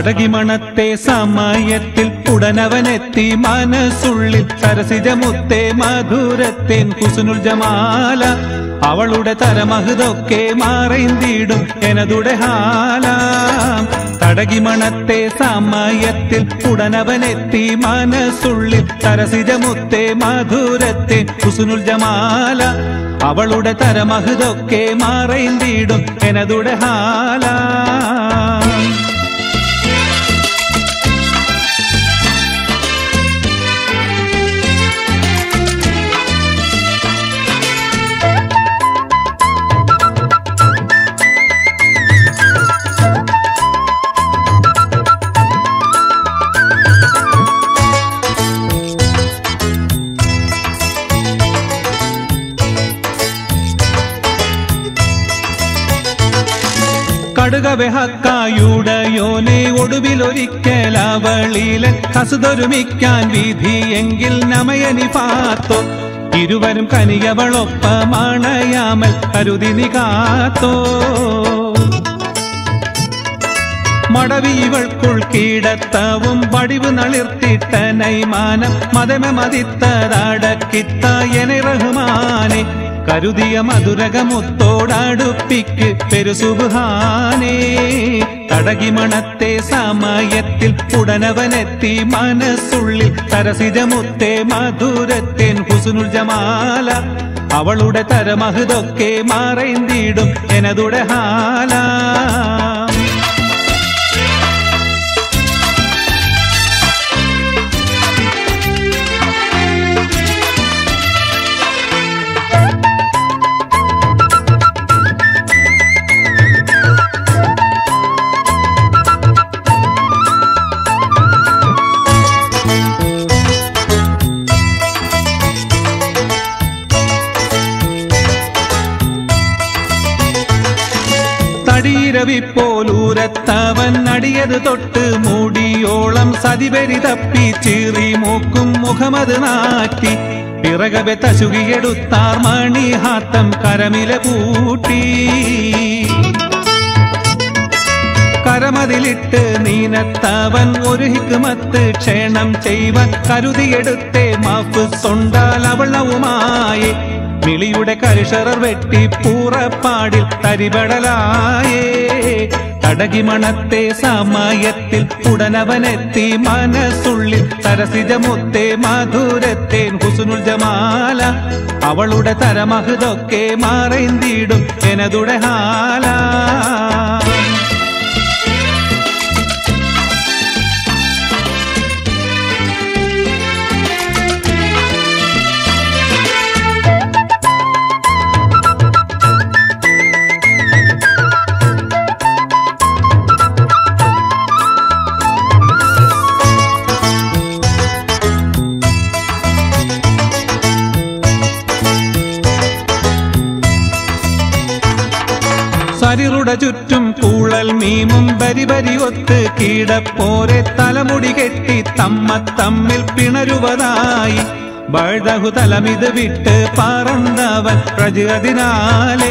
തടകിമണത്തെ സമയത്തിൽ ഉടനവനെത്തി മനസ്സുള്ളിൽ സരസിജമുത്തെ മധുരത്തേൻ കുസുനുൽ ജമാല അവളുടെ തരമഹതൊക്കെ മാറൈന്തിടും എനതുടെ ഹാലാം തടകിമണത്തെ സമയത്തിൽ ഉടനവനെത്തി മനസ്സുള്ളിൽ സരസിജമുത്തെ മധുരത്തെ കുസുനുൽ ജമാല അവളുടെ തരമഹതൊക്കെ മാറൈന്തിടും എനതുടെ ഹാലാം കടുകവെഹക്കായുടയോനെ ഒടുവിലൊരിക്കലവളിയിലെ കസുതൊരുമിക്കാൻ വിധിയെങ്കിൽ നമയനി പാത്തോ ഇരുവരും കനിയവളൊപ്പമണയാമൽ കരുതി നികാത്തോ മടവിവൾക്കുൾ കീടത്തവും വടിവ് നളിർത്തിട്ട നൈമാനം മതമ മതിത്തതടക്കിത്ത എനെ റഹ്മാനെ കരുതിയ മധുരകമുത്തോടടുപ്പിക്ക് പെരുസുബാനേ തടകിമണത്തെ സമയത്തിൽ ഉടനവനെത്തി മനസ്സുള്ളിൽ സരസിജമുത്തെ മധുരത്തേൻ ഹുസുനുൽ ജമാല അവളുടെ തരമഹതൊക്കെ മാറൈന്തിടും എനതുടെ ഹാലാ തടീരവിപ്പോലൂരത്തവൻ അടിയത് തൊട്ട് മൂടിയോളം സതിപരി തപ്പി ചീറി മൂക്കും മുഖമത് നാറ്റി പിറകവെ തശുകിയെടുത്താർ മണിഹാത്തം കരമില പൂട്ടി കരമതിലിട്ട് നീനത്തവൻ ഒരു ഹിക്കുമത്ത് ക്ഷേണം ചെയ്വൻ കരുതിയെടുത്തേ മാഫ് സൊണ്ടാൽ അവളവുമായി മിളിയുടെ കരിഷറർ വെട്ടി പൂറപ്പാടിൽ തരിപടലായേ തടകിമണത്തെ സമയത്തിൽ ഉടനവനെത്തി മനസ്സുള്ളിൽ സരസിജമുത്തെ മധുരത്തേൻ ഹുസുനുൽ ജമാല അവളുടെ തരമഹതൊക്കെ മാറൈന്തിടും എനതുടെ ഹാലാ സരിറുട ചുറ്റും കൂളൽ മീമും ബരിബരി ഒത്ത് കീടപ്പോരെ തലമുടി കെട്ടി തമ്മ തമ്മിൽ പിണരുവതായി ബഴുതഹു തലമിത് വിട്ട് പറന്നവൻ പ്രജതിനാലേ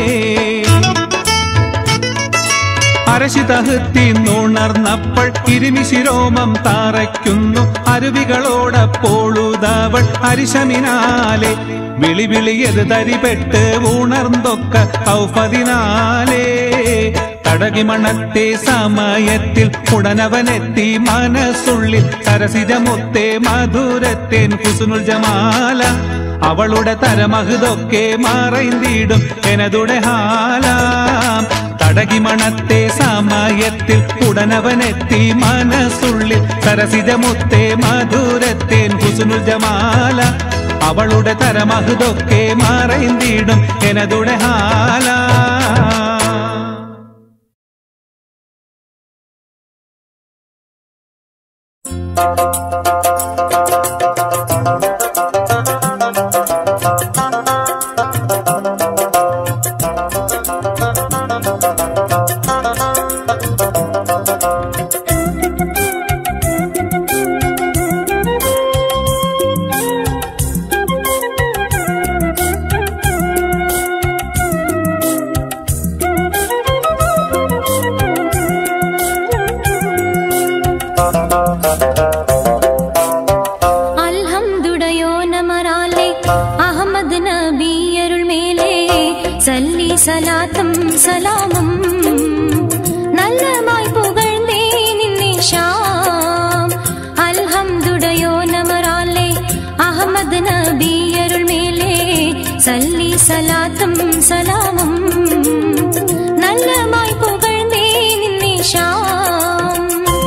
അരശി തഹുത്തിന്നുണർന്നപ്പോൾ ഇരുമിശിരോമം താറയ്ക്കുന്നു അരുവികളോടപ്പോളുതവൾ അരിശമിനാലെ വിളി വിളിയത് തരിപെട്ട് ഉണർന്നൊക്ക ഔഫതിനാലേ തടകിമണത്തെ സമയത്തിൽ ഉടനവനെത്തി മനസ്സുള്ളിൽ സരസിജമുത്തെ മധുരത്തേൻ കുസുനുൽ ജമാല അവളുടെ തരമഹതൊക്കെ മറൈന്തിടും എനതുടെ ഹാലാം തടകിമണത്തെ സമയത്തിൽ ഉടനവനെത്തി മനസ്സുള്ളിൽ സരസിജമുത്തെ മധുരത്തേൻ കുസുനുൽ ജമാല അവളുടെ തരമഹതൊക്കെ മറൈന്തിടും എനതുടെ ഹാലാ സലാമും നല്ലമായി പുകഴ്ന്നേ നിന്നെ ഷാം അൽഹംദുടയോ നമറാലേ അഹമ്മദ് നബിയരുൾ മേലേ സല്ലി സലാത്തും സലാമും നല്ലമായി പുകഴ്ന്നേ നിന്നെ ഷാം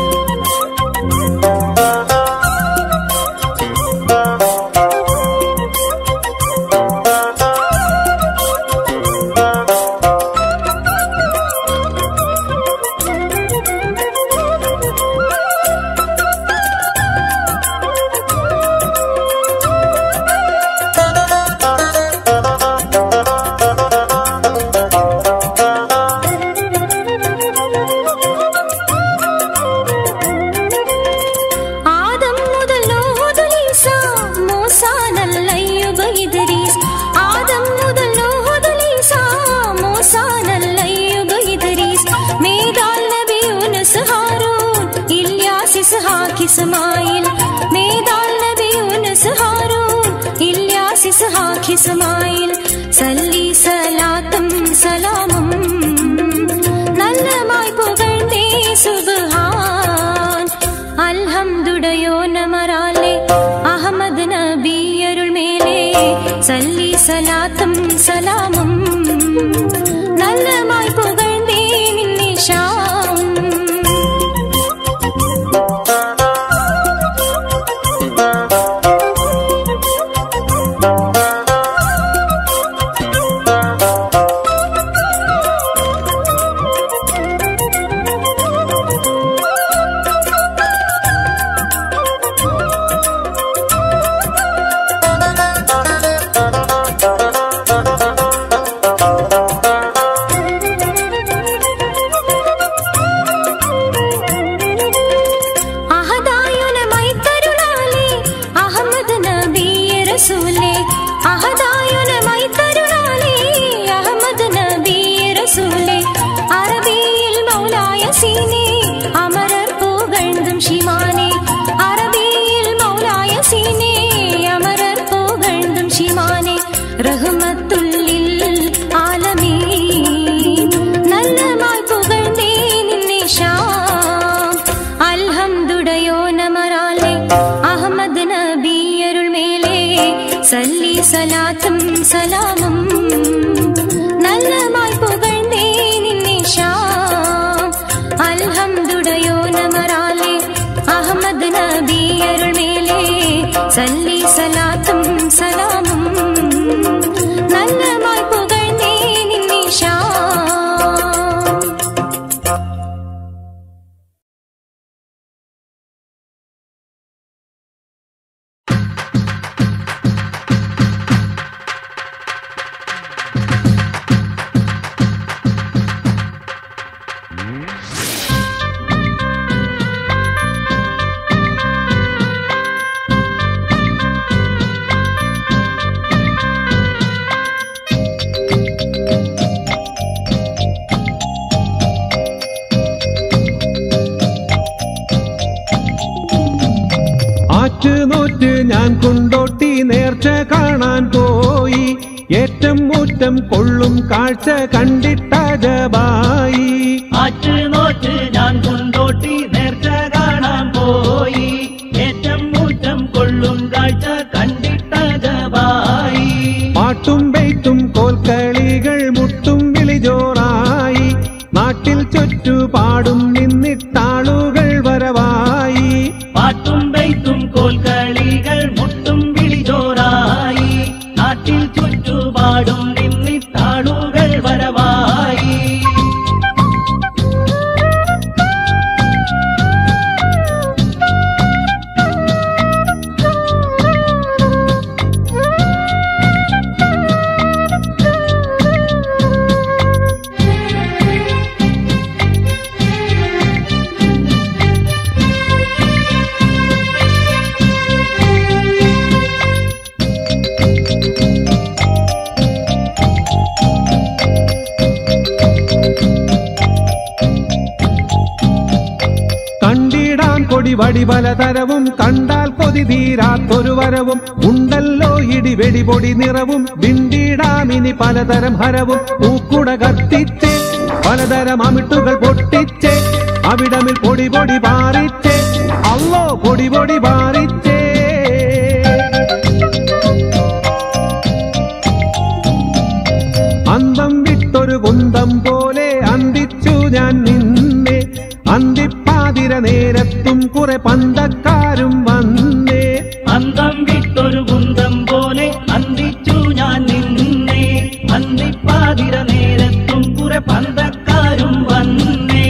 ആദം മുതൽ നോഹുദുലീസ മൂസ നല്ലയ്യുബ ഇദ്രീസ് ആദം മുതൽ നോഹുദുലീസ മൂസ നല്ലയ്യുബ ഇദ്രീസ് മേദാൽ നബി യൂനുസ് ഹാറൂൻ ഇല്യാസ് ഇസ്ഹാഖ് ഇസ്മായിൽ മേദാൽ നബി യൂനുസ് ഹാറൂൻ ഇല്യാസ് ഇസ്ഹാഖ് ഇസ്മായിൽ സല്ലി സലാത്തും സലാമും നല്ലമായി പുകഴ്ന്നേ സുബ്ഹാൻ അൽഹംദുടയോ നമറാലേ അഹമ്മദ് നബിയരുൾ മേലേ സല്ലി സലാത്തും സലാമും നല്ലമായി പുകഴ്ന്നേ നിന്നെ ഷാം അഹദായുനമായി കരുണാലേ അഹമ്മദ് നബിയെ റസൂലേ അഹദായുനമായി കരുണാലേ അഹമ്മദ് നബിയെ റസൂലേ അറബിയിൽ മൗലായ സീനേ അമരർ പുകഴ്ന്നും ഷിമാനേ അറബിയിൽ മൗലായ സീനേ അമരർ പുകഴ്ന്നും ഷിമാനേ റഹ്മത്തുല്ലിൽ ആലമീൻ നല്ലമായി പുകഴ്ന്നേ നിന്നെ ഷാം അൽഹംദുടയോ നമറാലേ അഹമ്മദ് നബിയരുൾ മേലേ സല്ലി സലാത്തും സലാമും നല്ലമായി പുകഴ്ന്നേ നിന്നെ ഷാം അൽഹംദുടയോ നമറാലേ അഹമ്മദ് നബിയരുൾ മേലേ സല്ലി സലാത്തും സലാമും നല്ലമായി പുകഴ്ന്നേ നിന്നെ ഷാം ആറ്റുനോറ്റ് ഞാൻ കൊണ്ടോട്ടി നേർച്ച കാണാൻ പോയി ഏറ്റം മൂറ്റം കൊള്ളും കാഴ്ച കണ്ടിട്ട ജബായി ആറ്റുനോറ്റ് ഞാൻ കൊണ്ടോട്ടി നേർച്ച കാണാൻ പോയി ഏറ്റം മൂറ്റം കൊള്ളും കാഴ്ച കണ്ടിട്ട ജപായി പാട്ടും വെയ്ത്തും കോൽക്കളികൾ മുട്ടും വിളിജോറായി നാട്ടിൽ ചുറ്റുപാടും നിന്നിട്ടാളുകൾ വരവായി പാട്ടും വെയ്ത്തും കോൽക്കളികൾ മുട്ടും വിളിജോറായി നാട്ടിൽ ചുറ്റുപാടും നിന്നിത്താളുകൾ വരവായി കണ്ടിടാൻ കൊടി വടി പലതരവും കണ്ടാൽ കൊതി തീരാത്തൊരു വരവും ഉണ്ടല്ലോ ഇടിവെടി പൊടി നിറവും വിണ്ടിടാമിനി പലതരം ഹരവും പൂക്കുട കത്തിച്ച് പലതരം അമിട്ടുകൾ പൊട്ടിച്ചേ അവിടമിൽ പൊടി പൊടി പാറിച്ചേ അല്ലോ പൊടി പൊടി പാറിച്ചേ അന്തം വിട്ടൊരു കുന്തം പോലെ അന്തിച്ചു ഞാൻ നിന്നെ അന്തിപ്പാതിര നേരത്തും കുറെ പന്തക്കാരും വന്നേ അന്തം വിട്ടൊരു കുന്തം പോലെ അന്തിച്ചു ഞാൻ നിന്നെ അന്തിപ്പാതിര നേരത്തും കുറെ പന്തക്കാരും വന്നേ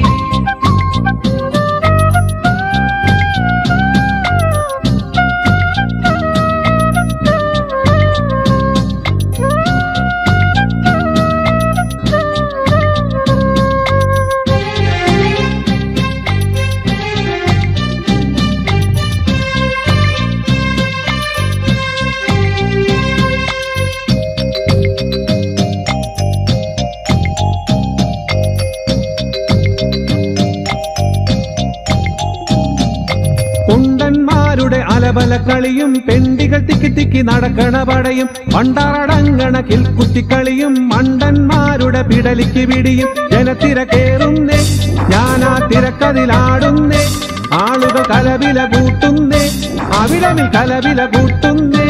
കുണ്ടന്മാരുടെ അലബല കളിയും പെണ്ടികൾ തിക്കി തിക്കി നടക്കണ പടയും പണ്ടാറടങ്ങണ കിൽക്കുത്തിക്കളിയും മണ്ടന്മാരുടെ പിടലിക്ക് പിടിയും ജനത്തിര കേറുന്നേ ഞാനാ തിരക്കതിലാടുന്നേ ആളുകൾ കലവില കൂട്ടുന്നേ അവിടമിൽ കലവില കൂട്ടുന്നേ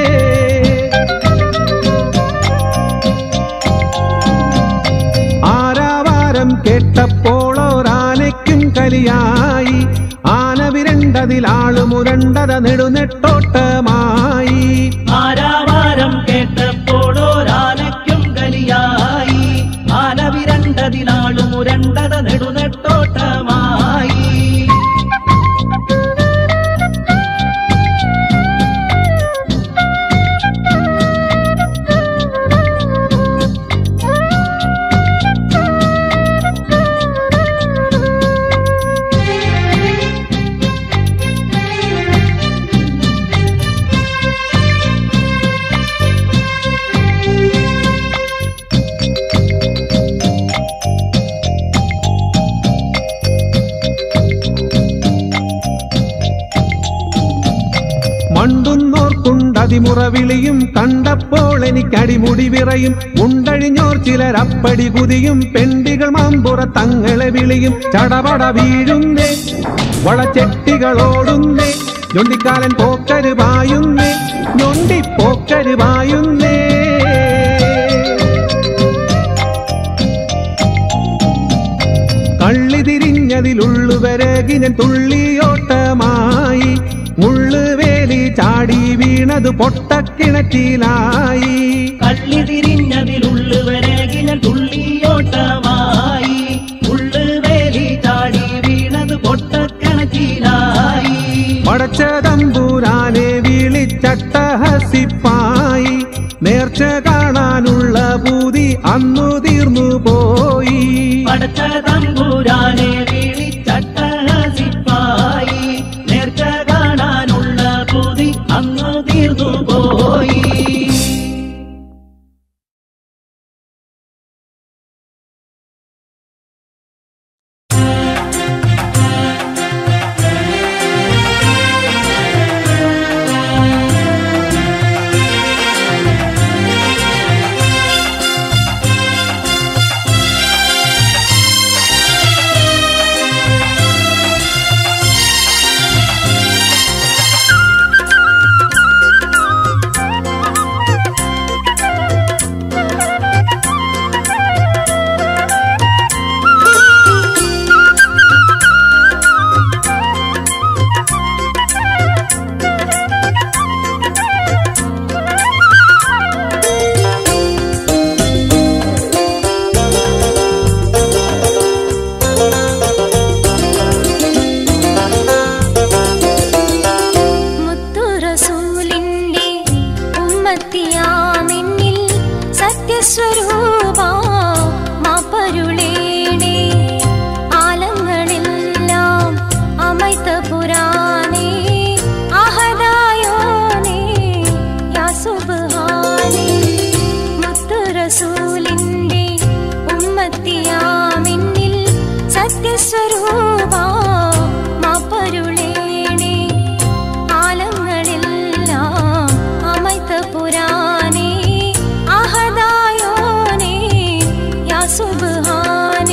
ആരാവാരം കേട്ടപ്പോൾ ഒരാനയ്ക്കും കലിയായി ആന വിരണ്ടതിലാളുമുരണ്ടത നെടുനെട്ടോട്ടമായി ആരാവാരം കേട്ടപ്പോൾ ഒരാനയ്ക്കും കലിയായി ആന വിരണ്ടതിനാളും മുരണ്ടത നെടുനെട്ടോട്ടമായി മണ്ടുന്നോർക്കുണ്ടതിമുറവിളിയും കണ്ടപ്പോൾ എനിക്കടിമുടി വിറയും ഉണ്ടഴിഞ്ഞോർ ചിലരപ്പടി കുതിയും പെണ്ടികൾ മാമ്പുറ തങ്ങളെ വിളിയും ചടപട വീഴുന്നേ വളച്ചെട്ടികളോടുന്നേ ഞൊണ്ടിക്കാലൻ പോക്കര് പായുന്നേ ഞൊണ്ടി പോക്കര് പായുന്നേ കള്ളി തിരിഞ്ഞതിലുള്ളുവരകി ഞാൻ തുള്ളിയോട്ടമായി മുള്ളുവേലി ചാടി വീണതു പൊട്ടക്കിണറ്റിലായി കള്ളി തിരിഞ്ഞതിലുള്ളുവരകില തുള്ളിയോട്ടമായി ഉള്ളുവേലി ചാടി വീണത് പൊട്ടക്കിണറ്റിലായി പടച്ച തമ്പൂരാനെ വിളിച്ചട്ടഹസിപ്പായി നേർച്ച കാണാനുള്ള പൂതി അന്നു തീർന്നു പോയി പടച്ച തമ്പുരാനെ വിളിച്ചട്ടഹസിപ്പായി നേർച്ച കാണാനുള്ള പൂതി അന്നു തീർന്നു പോയി മുത്തുറസൂലിന്റെ ഉമ്മത്തിയാമെന്നിൽ സത്യസ്വരൂപ മാപ്പരുളേണേ ആലങ്ങളെല്ലാം അമൈത്ത പുരാനേ അഹദായോനേ യാ സുബ്ഹാനേ മുത്തുറസൂലിന്റെ ഉമ്മത്തിയാമെന്നിൽ സത്യസ്വരൂപ മാപ്പരുളേണേ ആലങ്ങളെല്ലാം അമൈത്ത പുരാനേ അഹദായോനേ യാ സുബ്ഹാനേ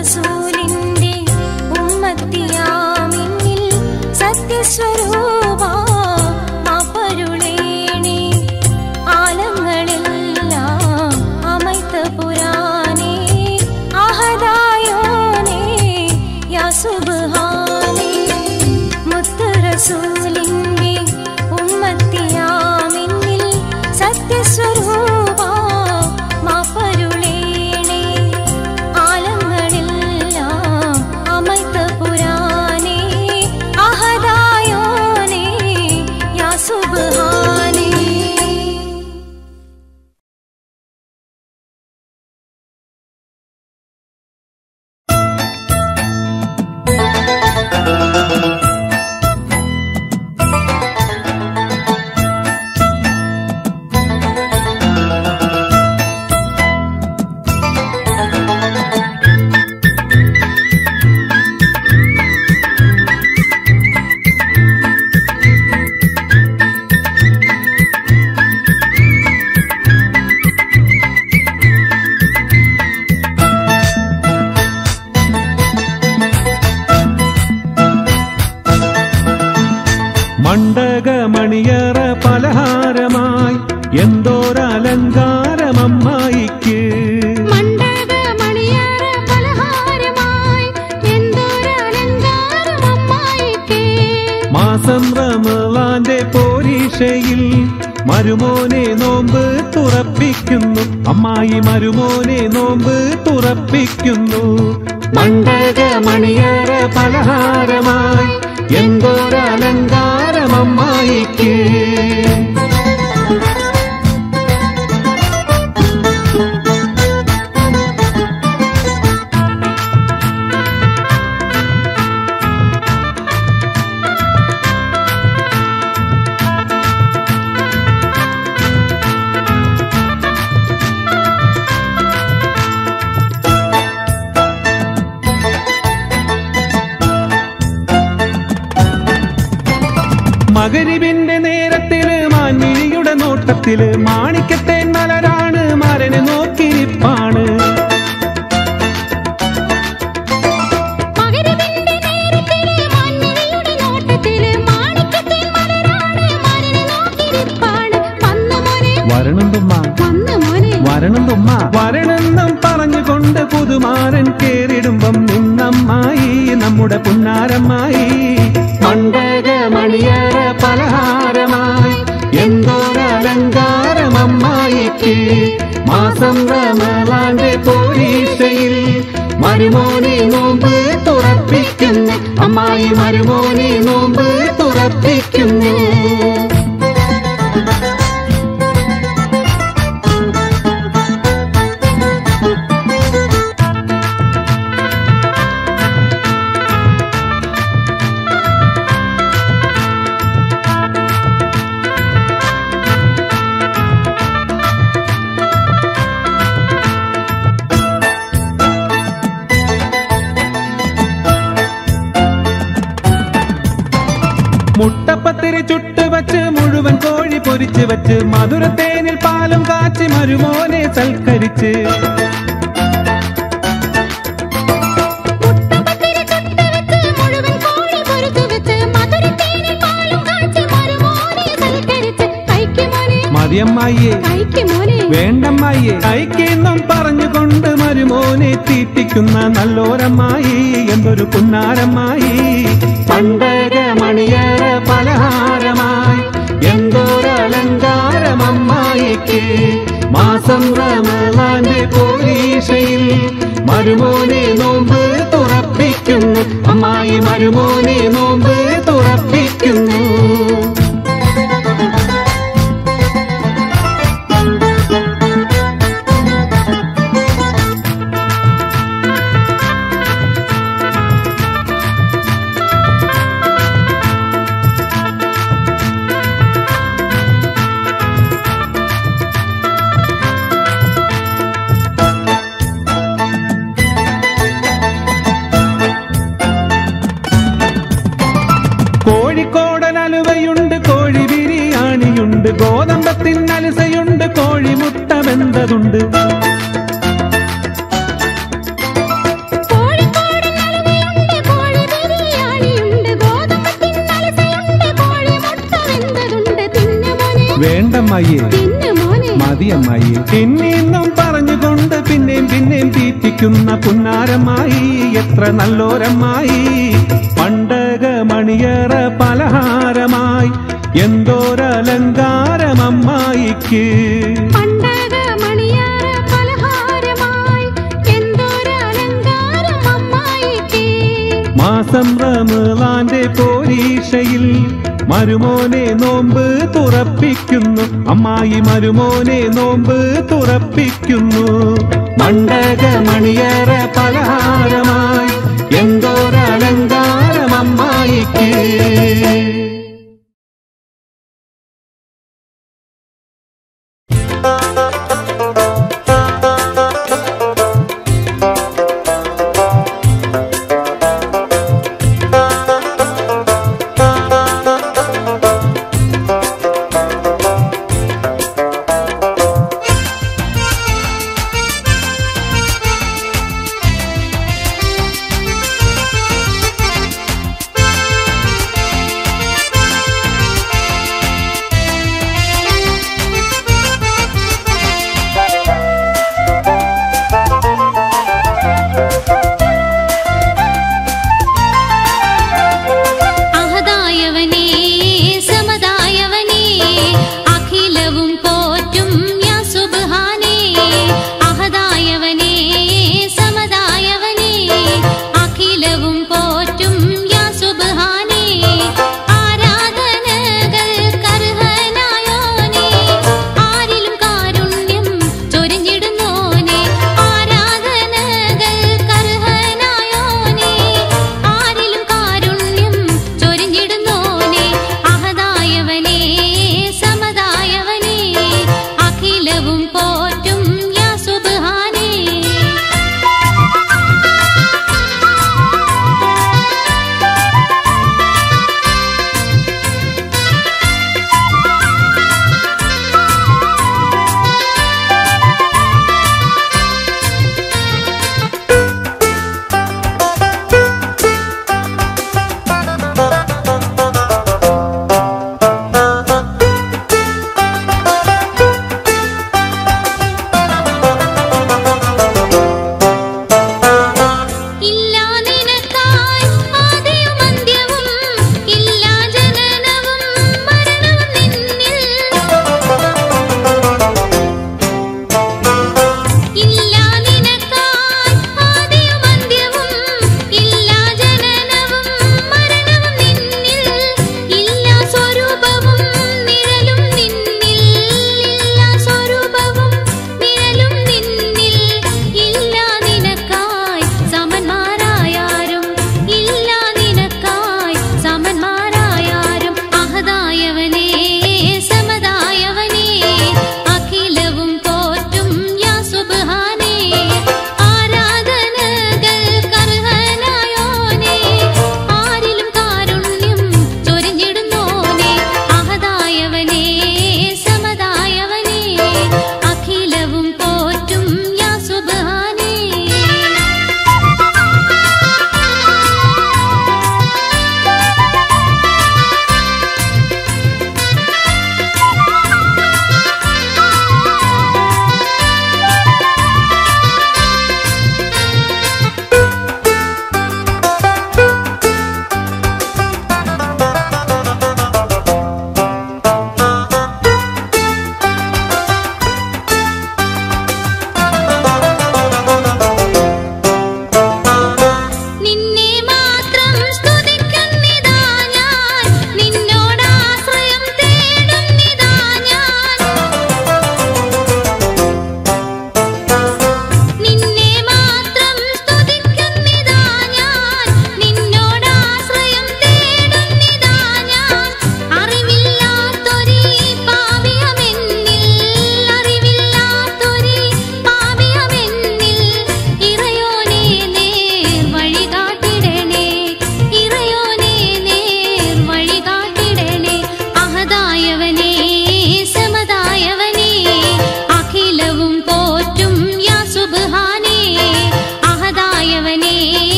റസൂലിന്റെ ഉമ്മത്തിയാമിന്നിൽ സത്യസ്വരൂപ മാപ്പരുളേണി ആലങ്ങളെല്ലാം അമൈത്ത പുരാനേ അഹദായോനേ യാ സുബ്ഹാനേ മുത്ത് റസൂലിന്റെ ഉമ്മത്തിയാമിന്നിൽ സത്യസ്വരൂപ മാപ്പരുളേണേ ആലങ്ങളെല്ലാം അമൈത്ത പുരാനേ അഹദായോനേ യാ സുബ്ഹാനേ മണ്ഡകമണിയറ പലഹാരമായി എന്തോരലങ്കാരമമ്മായിക്ക് മണ്ഡപമണിയറ പലഹാരമായി എന്തൊരലങ്കാരം അമ്മായിക്ക്. മാസം റമളാന്റെ പോരീഷയിൽ മരുമോനെ നോമ്പ് തുറപ്പിക്കുന്നു അമ്മായി മരുമോനെ നോമ്പ് തുറപ്പിക്കുന്നു മണ്ഡകമണിയറ പലഹാരമായി എന്തോരലങ്കാരമമ്മായിക്ക് മകരിവിന്റെ നേരത്തില് മാൻമിഴിയുടെ നോട്ടത്തില് മാണിക്കത്തേൻ മലരാണ് മരനെ നോക്കിരിപ്പാണ് മകരവിന്റെ നേരത്തില് മാൻമിഴിയുടെ നോട്ടത്തില് മാണിക്യത്തേൻ മലരാണ് മരനെ നോക്കിയിരിപ്പാണ്. വന്നു മോനെ, വരണം തുമ്മ വന്നു മോനെ. വരണം തുമ്മ വരണെന്നും പറഞ്ഞുകൊണ്ട് പുതുമാരൻ കേറിടുമ്പം നിന്നമ്മായി നമ്മുടെ പുന്നാരമ്മായി മണ്ഡകമണിയറ പലഹാരമായി എന്തോരലങ്കാരമമ്മായിക്ക് മാസം റമളാന്റെ പോരീഷയിൽ മരുമോനെ നോമ്പ് തുറപ്പിക്കുന്നു അമ്മായി മരുമോനെ നോമ്പ് തുറപ്പിക്കുന്നു മുട്ടപ്പത്തിരി ചുട്ട് വച്ച് മുഴുവൻ കോഴി പൊരിച്ച് വെച്ച് മധുരത്തേനിൽ പാലും കാച്ചി മരുമോനെ സൽക്കരിച്ച് മുട്ടപ്പത്തിരി ചുട്ട് വെച്ച് മുഴുവൻ കോഴി പൊരിച്ചു വെച്ച് മധുരത്തേനിൽ പാലും കാച്ചി മരുമോനെ സൽക്കരിച്ച് കൈക്ക് മോനെ, മതിയമ്മായിയെ കൈക്ക് മോനെ. വേണ്ടമ്മായിയെ കൈക്കെന്നും പറഞ്ഞുകൊണ്ട് മരുമോനെ തീറ്റിക്കുന്ന നല്ലോരമ്മായി എന്തൊരു പുന്നാരമ്മായി പണ്ടകമണിയറ പലഹാരമായി എന്തോരലങ്കാരമമ്മായിക്ക് മാസം റമളാന്റെ പോരീഷയിൽ മരുമോനെ നോമ്പ് തുറപ്പിക്കുന്നു അമ്മായി മരുമോനെ നോമ്പ് തുറപ്പിക്കുന്നു കോഴിക്കോടൻ അമ്മായിയെ തിന്നു മോനെ മതി അമ്മായി പിന്നെയും പറഞ്ഞുകൊണ്ട് പിന്നെയും പിന്നെയും തീറ്റിക്കുന്ന പുന്നാരമായി എത്ര നല്ലോരമ്മായി പണ്ടക മണിയറ പലഹാരമായി എന്തോരലങ്കാരം അമ്മായിക്ക് പണ്ടക മണിയാറ പലഹാരമായി എന്തൊരു അലങ്കാരം അമ്മായിക്ക് മാസം റമലാന്റെ പോരീഷയിൽ മരുമോനെ നോമ്പ് തുറപ്പിക്കുന്നു അമ്മായി മരുമോനെ നോമ്പ് തുറപ്പിക്കുന്നു മണ്ടക മണിയറ പലഹാരമായി എന്തോരലങ്കാരം അമ്മായിക്ക് ും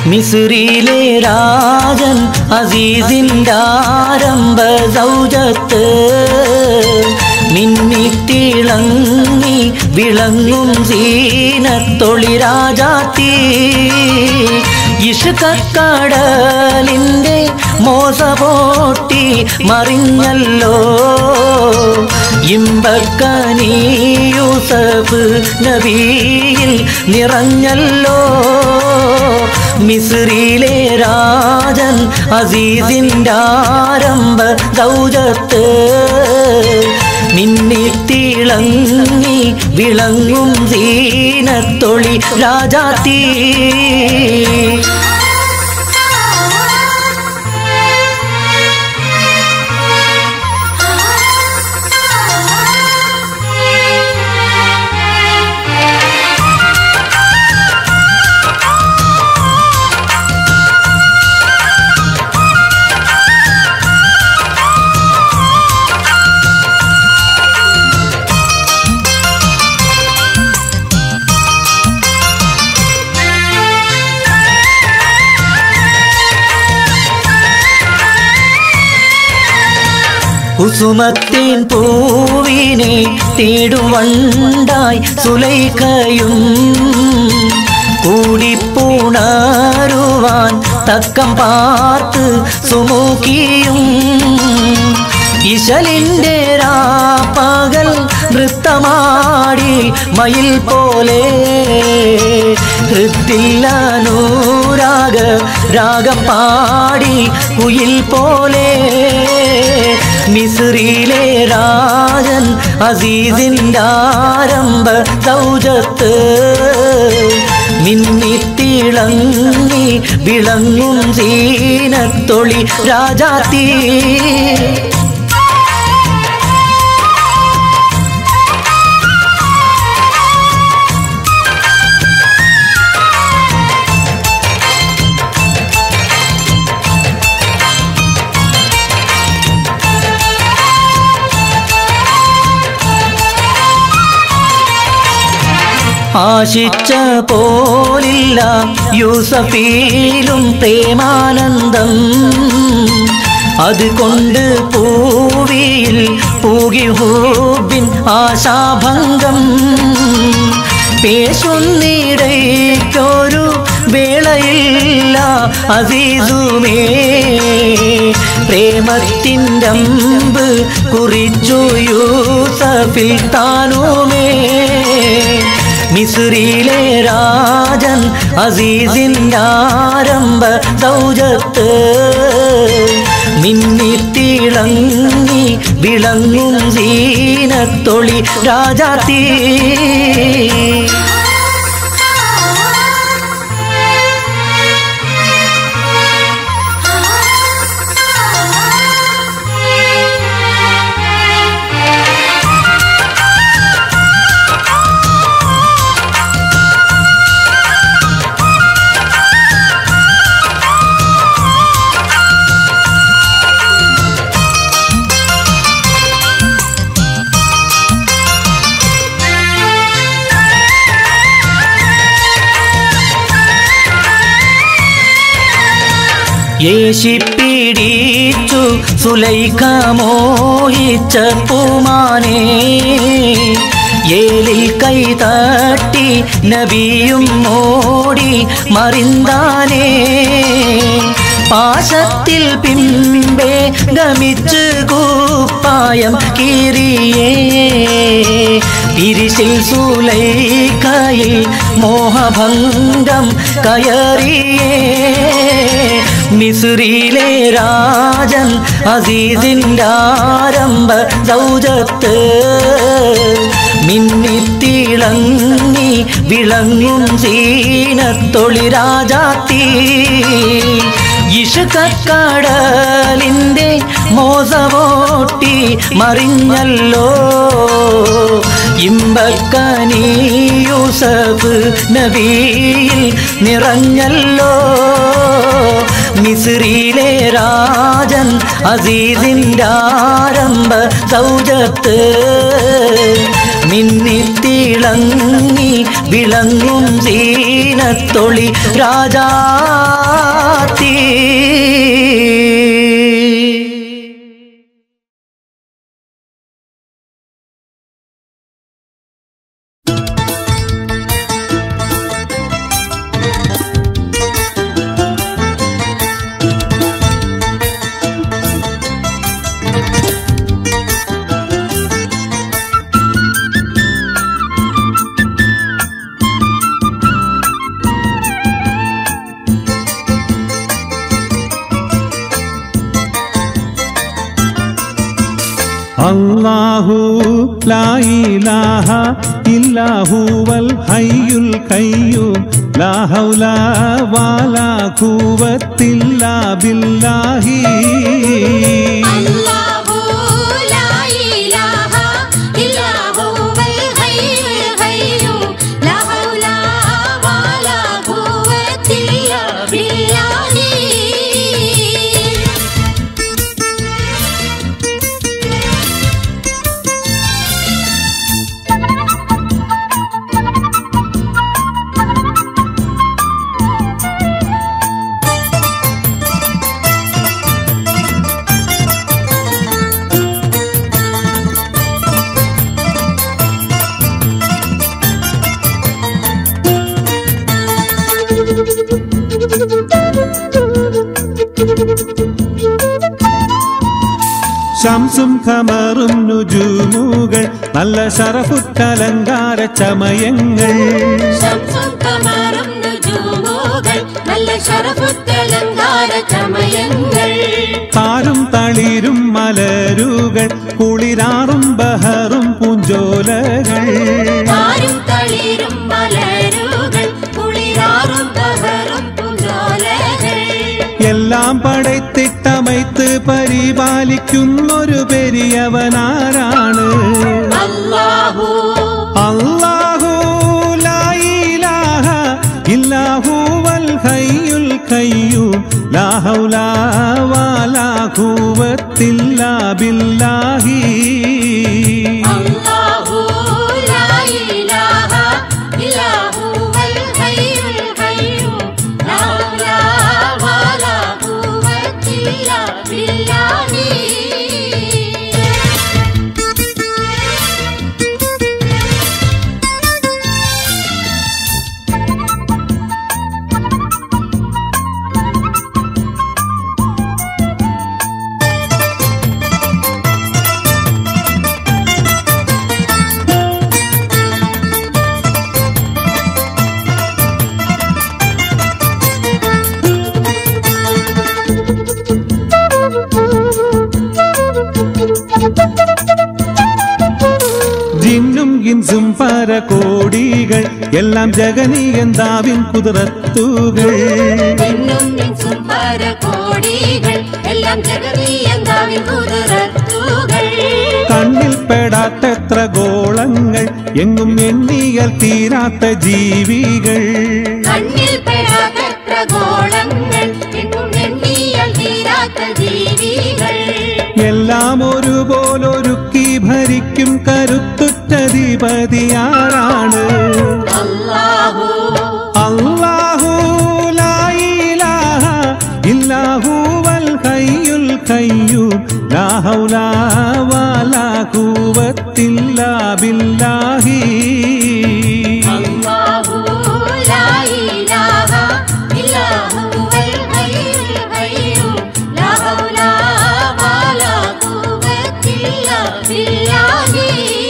മിസ്രിയിലെ രാജൻ അസീസിൻ്റെ ആരംഭ സൗജത്ത് മിന്നിത്തിളങ്ങി വിളങ്ങും സീനത്തൊളി രാജാത്തി ഇഷുക്കടലിൻ്റെ മോസപോട്ടി മറിഞ്ഞല്ലോ ഇമ്പക്കനീ യൂസഫ് നബിയിൽ നിറഞ്ഞല്ലോ മിസ്രിയിലെ രാജൻ അസീസിൻ്റെ ആരംഭ ദൗജത്ത് മിന്നിത്തിളങ്ങി വിളങ്ങും സീനത്തൊളി രാജാത്തീ കുസുമത്തിൻ പൂവിനെ തേടുവണ്ടായി സുലൈഖയും കൂടിപ്പുണരുവാൻ തക്കം പാർത്ത് സുമുഖിയും ഇശലിൻ്റെ രാപ്പകൽ നൃത്തമാടി മയിൽ പോലെ ഹൃത്തില്ലനൂരാഗ രാഗം പാടി കുയിൽ പോലെ മിസ്രിയിലെ രാജൻ അസീസിൻ്റെ ആരംഭ സൗജത്ത് മിന്നിത്തിളങ്ങി വിളങ്ങും സീനത്തൊളി രാജാത്തീ ആശിച്ച പോലില്ല യൂസഫീലും പ്രേമാനന്ദം അതുകൊണ്ട് പൂവിയിൽ പൂകി ഹൂബിൻ ആശാഭംഗം പേശുന്നിടയ്ക്കൊരു വേളയില്ല അസീസുമേ പ്രേമത്തിൻ്റെ അമ്പ് കുറിച്ചു യൂസഫിൽ താനുമേ മിസ്രിയിലെ രാജൻ അസീസിൻ്റെ ആരംഭ സൗജത്ത് മിന്നിത്തിളങ്ങി വിളങ്ങും സീനത്തൊളി രാജാത്തീ യേശിപ്പിടിച്ചു സുലൈഖ മോഹിച്ച പൂമാനേ ഏലിൽ കൈ തട്ടി നബിയും മോടി മറിന്താനേ പാശത്തിൽ പിമ്പേ ഗമിച്ച് കൂപ്പായം കീറിയേ തിരിശിൽ സുലൈഖയിൽ മോഹഭംഗം കയറിയേ മിസ്രിയിലെ രാജൻ അസീസിൻ്റെ ആരംഭ സൗജത്ത് മിന്നിത്തിളങ്ങി വിളങ്ങും സീനത്തൊളി രാജാത്തീ ഇഷുക്കടലിൻ്റെ മോസവോട്ടി മറിഞ്ഞല്ലോ ഇമ്പക്കനീ യൂസഫ് നബിയിൽ നിറഞ്ഞല്ലോ മിസ്രിയിലെ രാജൻ അസീസിൻ്റെ ആരംഭ സൗജത്ത് മിന്നിത്തിളങ്ങി വിളങ്ങും സീനത്തൊളി രാജാത്തീ അല്ലാഹു ലായിലാഹ ഇല്ലാഹുവൽ ഹയ്യുൽ ഖയ്യൂം ലാ ഹൗല വലാ ഖുവത്തില്ലാ ബില്ലാഹി അല്ലാഹു ലാ ഇലാഹ ഇല്ലാ ഹുവൽ ഹയ്യുൽ ഖയ്യൂം ലാ ഹൗല വലാ ഖുവത ഇല്ലാ ബില്ലാഹി ശംസും ഖമറും നുജൂമുകൾ നല്ല ശറഫുറ്റലങ്കാര ചമയങ്ങൾ ശംസും കമറും നുജൂമുകൾ നല്ല ശരഫുത്തലങ്കാര ചമയങ്ങൾ താരും തളിരും മലരുകൾ കുളിരാറും ബഹറും പൂഞ്ചോലകൾ താരും തളിരും മലരുകൾ കുളിരാറും ബഹറും പുഞ്ചോലകൾ എല്ലാം പടൈത്തിട്ടമൈത്ത് പരിപാലിക്കുന്നൊരു പെരിയവനാരാണ് അല്ലാഹു അല്ലാഹു ലായിലാഹ ഇല്ലാഹുവൽ ഹയ്യുൽ ഖയ്യൂം ലാ ഹൗല വലാ ഖുവത്തില്ലാ ബില്ലാഹി അല്ലാഹു ലാ ഇലാഹ ഇല്ലാ ഹുവൽ ഹയ്യുൽ ഖയ്യൂം ലാ ഹൗല വലാ ഖുവത ഇല്ലാ ബില്ലാഹി ജിന്നും ഗിൻസും പരകോടികൾ എല്ലാം ജഗനീയന്താവിൻ കുതിരത്തുകൾ എന്നും നിൻസും പരകോടികൾ എല്ലാം ജഗതീയന്താവിൻ കുതിരത്തുകൾ കണ്ണിൽ പെടാത്തത്ര ഗോളങ്ങൾ എങ്ങും എണ്ണിയൽ തീരാത്ത ജീവികൾ കണ്ണിൽ പെടാത്തത്ര ഗോളങ്ങൾ എങ്ങും എണ്ണിയാൽ തീരാത്ത ജീവികൾ എല്ലാം ഒരുപോലൊരുക്കി ഭരിക്കും കരുത്തുറ്റധിപതിയാരാണ് അല്ലാഹു അല്ലാഹു ലായിലാഹ ഇല്ലാഹുവൽ ഹയ്യുൽ ഖയ്യൂം ലാ ഹൗല വലാ ഖുവത്തില്ലാ ബില്ലാഹി അല്ലാഹു ലാ ഇലാഹ ഇല്ലാ ഹുവൽ ഹയ്യുൽ ഖയ്യൂം ലാ ഹൗല വലാ ഖുവത ഇല്ലാ ബില്ലാഹി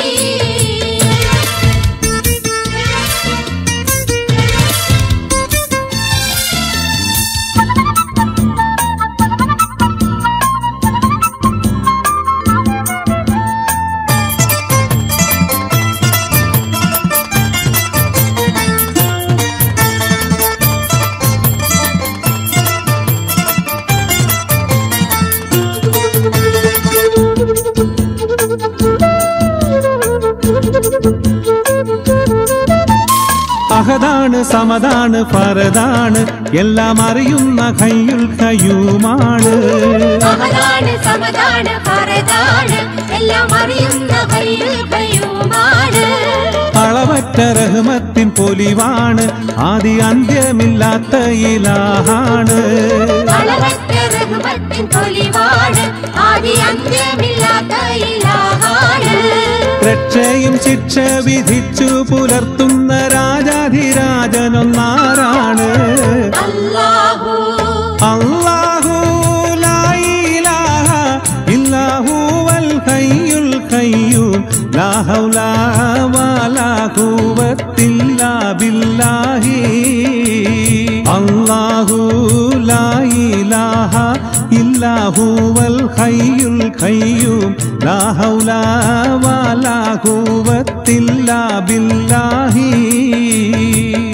അഹദാണ് സമതാണ് ഫറദാണ് എല്ലാം അറിയുന്ന ഖയ്യുൽ ഖയ്യൂമാണ് അഹദാണ് സമതാണ് ഫറദാണ് എല്ലാം അറിയുന്ന ഹയ്യുൽ ഖയ്യൂമാണ് അളവറ്റ അളവറ്റ റഹ്മത്തിൻ പൊലിവാണ് ആദി അന്ത്യമില്ലാത്ത ഇലാഹാണ് അളവറ്റ റഹ്മത്തിൻ പൊലിവാണ് ആദി അന്ത്യമില്ലാത്ത ഇലാഹാണ് രക്ഷയും ശിക്ഷ വിധിച്ചു പുലർത്തുന്ന രാജാധിരാജനൊന്നാരാണ് അല്ലാഹു അല്ലാഹു ലാ ഇലാഹ ഇല്ലാഹു വൽ ഹയ്യുൽ ഖയ്യൂം ലാ ഹൗല വലാ ഖുവത്ത ഇല്ലാ ബില്ലാഹി അല്ലാഹു ലാ ഇലാഹ ഇല്ലാഹു വൽ ഹയ്യുൽ ഖയ്യൂം ലാ ഹൗല വലാ ഖുവത്ത ഇല്ലാ ബില്ലാഹി